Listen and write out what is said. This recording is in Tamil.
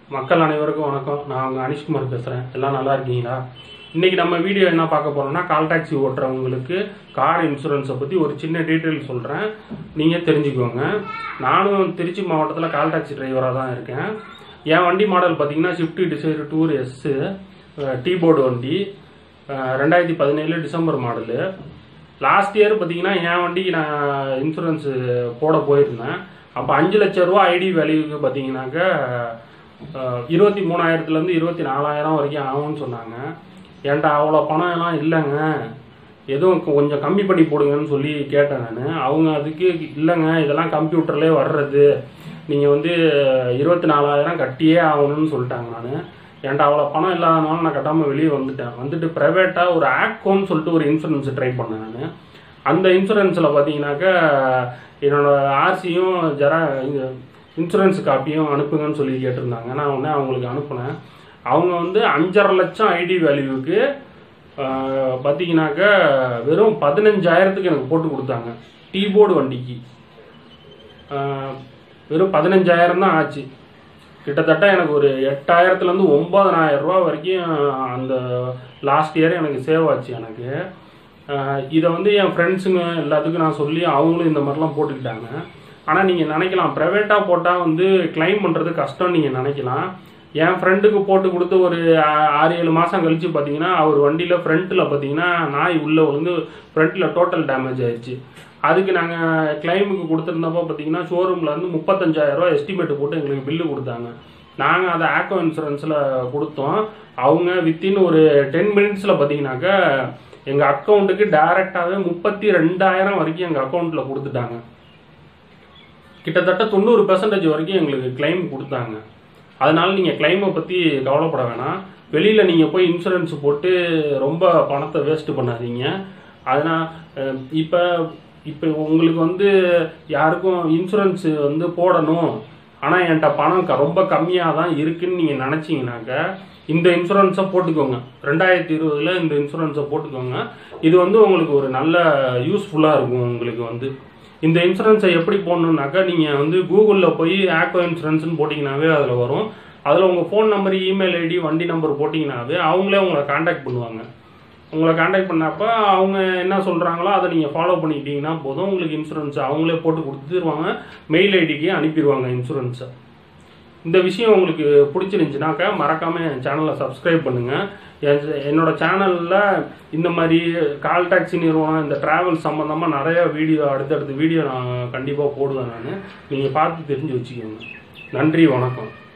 மக்கள் அனைவருக்கும் வணக்கம் நான் உங்கள் அனிஷ்குமார் பேசுகிறேன் எல்லாம் நல்லா இருக்கீங்களா இன்றைக்கி நம்ம வீடியோ என்ன பார்க்க போகிறோம்னா கால் டாக்ஸி ஓட்டுறவங்களுக்கு கார் இன்சூரன்ஸை பற்றி ஒரு சின்ன டீட்டெயில் சொல்கிறேன் நீங்கள் தெரிஞ்சுக்கோங்க நானும் திருச்சி மாவட்டத்தில் கால் டாக்ஸி டிரைவராக தான் இருக்கேன் என் வண்டி மாடல் பார்த்தீங்கன்னா ஷிஃப்ட் டிசைர் டூர் எஸ்ஸு டீ போர்டு வண்டி அஹ், ரெண்டாயிரத்தி பதினேழு டிசம்பர் மாடலு லாஸ்ட் இயர் பார்த்தீங்கன்னா என் வண்டிக்கு நான் இன்சூரன்ஸ் போட போயிருந்தேன் அப்போ அஞ்சு லட்ச ரூபா ஐடி வேல்யூக்கு பார்த்தீங்கன்னாக்க அஹ், இருபத்தி மூணாயிரத்துலேருந்து இருபத்தி நாலாயிரம் வரைக்கும் ஆகும்னு சொன்னாங்க என்கிட்ட அவ்வளோ பணம் எல்லாம் இல்லைங்க எதுவும் கொ- கொஞ்சம் கம்மி பண்ணி போடுங்கன்னு சொல்லி கேட்டேன் நான் அவங்க அதுக்கு இல்லைங்க இதெல்லாம் கம்ப்யூட்டர்லேயே வர்றது நீங்கள் வந்து இருபத்தி நாலாயிரம் கட்டியே ஆகணும்னு சொல்லிட்டாங்க நான் என்கிட்ட அவ்வளோ பணம் இல்லாதனால நான் கட்டாமல் வெளியே வந்துட்டேன் வந்துட்டு ப்ரைவேட்டாக ஒரு ஆக்கோன்னு சொல்லிட்டு ஒரு இன்சூரன்ஸ் ட்ரை பண்ணேன் நான் அந்த இன்சூரன்ஸில் பார்த்தீங்கன்னாக்கா என்னோட ஆர்சியும் ஜெரா இன்சூரன்ஸ் காப்பியும் அனுப்புங்கன்னு சொல்லி கேட்டிருந்தாங்க நான் உடனே அவங்களுக்கு அனுப்புனேன் அவங்க வந்து அஞ்சரை லட்சம் ஐடி வேல்யூவுக்கு பார்த்தீங்கன்னாக்கா வெறும் பதினஞ்சாயிரத்துக்கு எனக்கு போட்டு கொடுத்தாங்க டீ போர்டு வண்டிக்கு ஆஹ், வெறும் பதினஞ்சாயிரம் தான் ஆச்சு கிட்டத்தட்ட எனக்கு ஒரு எட்டாயிரத்துலேருந்து ஒம்பதனாயிரம் ரூபா வரைக்கும் அந்த லாஸ்ட் இயர் எனக்கு சேவ் ஆச்சு எனக்கு ஆஹ் இதை வந்து என் ஃப்ரெண்ட்ஸுங்க எல்லாத்துக்கும் நான் சொல்லி அவங்களும் இந்த மாதிரிலாம் போட்டுக்கிட்டாங்க ஆனால் நீங்கள் நினைக்கலாம் ப்ரைவேட்டாக போட்டால் வந்து கிளைம் பண்ணுறது கஷ்டம் நீங்கள் நினைக்கலாம் என் ஃப்ரெண்டுக்கு போட்டு கொடுத்து ஒரு ஆ- ஆறு ஏழு மாதம் கழிச்சு பார்த்தீங்கன்னா அவர் வண்டியில் ஃப்ரண்ட்டில் பார்த்தீங்கன்னா நாய் உள்ளே விழுந்து ஃப்ரண்ட்டில் டோட்டல் டேமேஜ் ஆயிடுச்சு அதுக்கு நாங்கள் கிளைமுக்கு கொடுத்துருந்தப்போ பார்த்தீங்கன்னா ஷோரூமில் வந்து முப்பத்தஞ்சாயிரம் ரூபா எஸ்டிமேட் போட்டு எங்களுக்கு பில்லு கொடுத்தாங்க நாங்கள் அதை ஆக்கோ இன்சூரன்ஸில் கொடுத்தோம் அவங்க வித்தின் ஒரு டென் மினிட்ஸில் பார்த்தீங்கன்னாக்கா எங்கள் அக்கௌண்ட்டுக்கு டைரெக்டாகவே முப்பத்தி ரெண்டாயிரம் வரைக்கும் எங்கள் அக்கௌண்ட்டில் கொடுத்துட்டாங்க கிட்டத்தட்ட தொண்ணூறு பெர்சன்டேஜ் வரைக்கும் எங்களுக்கு கிளைம் கொடுத்தாங்க அதனால நீங்கள் கிளைமை பற்றி கவலைப்பட வேணாம் வெளியில் நீங்கள் போய் இன்சூரன்ஸ் போட்டு ரொம்ப பணத்தை வேஸ்ட் பண்ணாதீங்க அதனால் இப்போ இப்போ உங்களுக்கு வந்து யாருக்கும் இன்சூரன்ஸ் வந்து போடணும் ஆனால் என்கிட்ட பணம் க- ரொம்ப கம்மியாக தான் இருக்குன்னு நீங்கள் நினச்சிங்கனாக்க இந்த இன்சூரன்ஸை போட்டுக்கோங்க ரெண்டாயிரத்தி இருபதில் இந்த இன்சூரன்ஸை போட்டுக்கோங்க இது வந்து உங்களுக்கு ஒரு நல்ல யூஸ்ஃபுல்லாக இருக்கும் உங்களுக்கு வந்து இந்த இன்சூரன்ஸை எப்படி போடணுன்னாக்கா நீங்கள் வந்து கூகுளில் போய் ஆக்கோ இன்சூரன்ஸ்னு போட்டிங்கனாவே அதில் வரும் அதில் உங்கள் ஃபோன் நம்பர் இமெயில் ஐடி வண்டி நம்பர் போட்டிங்கனாவே அவங்களே உங்களை காண்டாக்ட் பண்ணுவாங்க உங்களை காண்டாக்ட் பண்ணப்ப அவங்க என்ன சொல்கிறாங்களோ அதை நீங்கள் ஃபாலோ பண்ணிக்கிட்டீங்கன்னா போதும் உங்களுக்கு இன்சூரன்ஸ் அவங்களே போட்டு கொடுத்துருவாங்க மெயில் ஐடிக்கு அனுப்பிடுவாங்க இன்சூரன்ஸை இந்த விஷயம் உங்களுக்கு பிடிச்சிருந்துச்சுனாக்கா மறக்காம என் சேனலை சப்ஸ்கிரைப் பண்ணுங்க என்- என்னோட சேனல்ல இந்த மாதிரி கால் டாக்ஸி நிறுவனம் இந்த டிராவல் சம்பந்தமா நிறைய வீடியோ அடுத்தடுத்த வீடியோ நான் கண்டிப்பா போடுவேன் நான் நீங்க பார்த்து தெரிஞ்சு வச்சுக்கோங்க நன்றி வணக்கம்